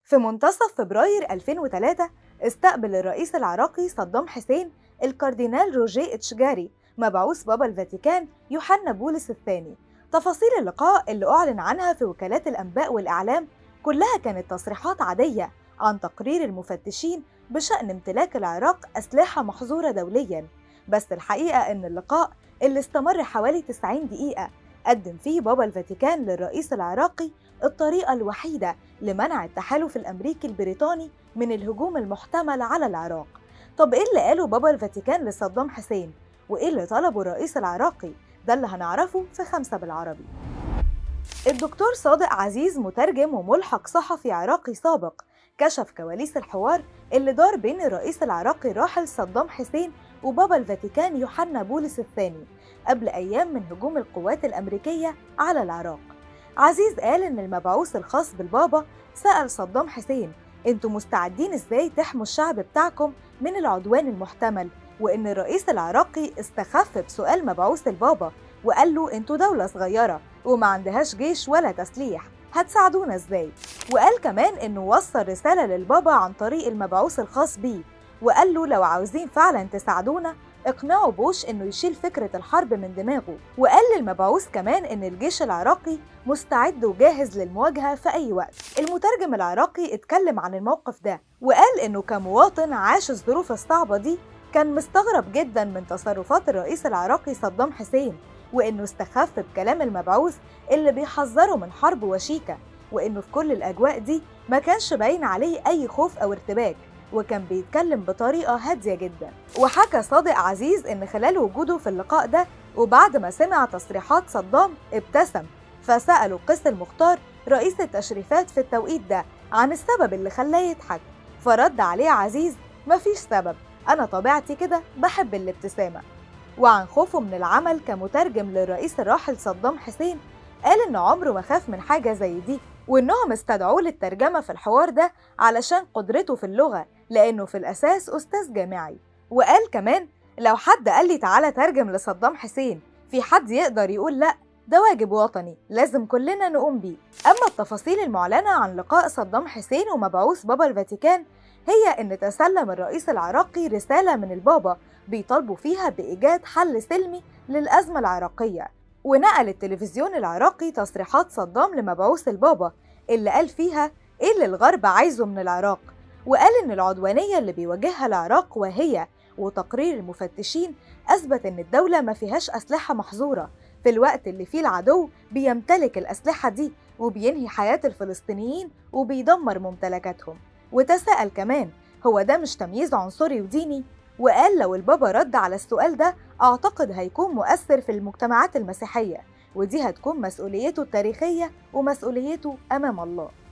في منتصف فبراير 2003 استقبل الرئيس العراقي صدام حسين الكاردينال روجيه اتشجاري مبعوث بابا الفاتيكان يوحنا بولس الثاني تفاصيل اللقاء اللي أعلن عنها في وكالات الأنباء والإعلام كلها كانت تصريحات عادية عن تقرير المفتشين بشأن امتلاك العراق أسلحة محظورة دولياً بس الحقيقة إن اللقاء اللي استمر حوالي 90 دقيقة قدم فيه بابا الفاتيكان للرئيس العراقي الطريقة الوحيدة لمنع التحالف الأمريكي البريطاني من الهجوم المحتمل على العراق طب إيه اللي قاله بابا الفاتيكان لصدام حسين؟ وإيه اللي طلبه الرئيس العراقي؟ ده اللي هنعرفه في خمسة بالعربي الدكتور صادق عزيز مترجم وملحق صحفي عراقي سابق كشف كواليس الحوار اللي دار بين الرئيس العراقي الراحل صدام حسين وبابا الفاتيكان يوحنا بولس الثاني قبل أيام من هجوم القوات الأمريكية على العراق عزيز قال إن المبعوث الخاص بالبابا سأل صدام حسين انتوا مستعدين ازاي تحموا الشعب بتاعكم من العدوان المحتمل وإن الرئيس العراقي استخف بسؤال مبعوث البابا وقال له انتوا دولة صغيرة وما عندهاش جيش ولا تسليح هتساعدونا ازاي وقال كمان انه وصل رسالة للبابا عن طريق المبعوث الخاص بيه وقال له لو عاوزين فعلا تساعدونا اقنعوا بوش انه يشيل فكرة الحرب من دماغه وقال للمبعوث كمان ان الجيش العراقي مستعد وجاهز للمواجهة في اي وقت المترجم العراقي اتكلم عن الموقف ده وقال انه كمواطن عاش الظروف الصعبة دي كان مستغرب جدا من تصرفات الرئيس العراقي صدام حسين وإنه استخف بكلام المبعوث اللي بيحذره من حرب وشيكة وإنه في كل الأجواء دي ما كانش باين عليه أي خوف أو ارتباك وكان بيتكلم بطريقة هادية جدا وحكى صادق عزيز إن خلال وجوده في اللقاء ده وبعد ما سمع تصريحات صدام ابتسم فسأله قس المختار رئيس التشريفات في التوقيت ده عن السبب اللي خلاه يضحك فرد عليه عزيز مفيش سبب أنا طبيعتي كده بحب الابتسامة وعن خوفه من العمل كمترجم للرئيس الراحل صدام حسين قال إن عمره ما خاف من حاجة زي دي وإنهم استدعوه للترجمة في الحوار ده علشان قدرته في اللغة لأنه في الأساس أستاذ جامعي وقال كمان لو حد قال لي تعالى ترجم لصدام حسين في حد يقدر يقول لأ ده واجب وطني لازم كلنا نقوم بيه أما التفاصيل المعلنة عن لقاء صدام حسين ومبعوث بابا الفاتيكان هي إن تسلم الرئيس العراقي رسالة من البابا بيطالبوا فيها بإيجاد حل سلمي للأزمة العراقية ونقل التلفزيون العراقي تصريحات صدام لمبعوث البابا اللي قال فيها إيه اللي الغرب عايزه من العراق وقال إن العدوانية اللي بيواجهها العراق وهي وتقرير المفتشين أثبت إن الدولة ما فيهاش أسلحة محظورة في الوقت اللي فيه العدو بيمتلك الأسلحة دي وبينهي حياة الفلسطينيين وبيدمر ممتلكاتهم وتساءل كمان هو ده مش تمييز عنصري وديني؟ وقال لو البابا رد على السؤال ده أعتقد هيكون مؤثر في المجتمعات المسيحية ودي هتكون مسؤوليته التاريخية ومسؤوليته أمام الله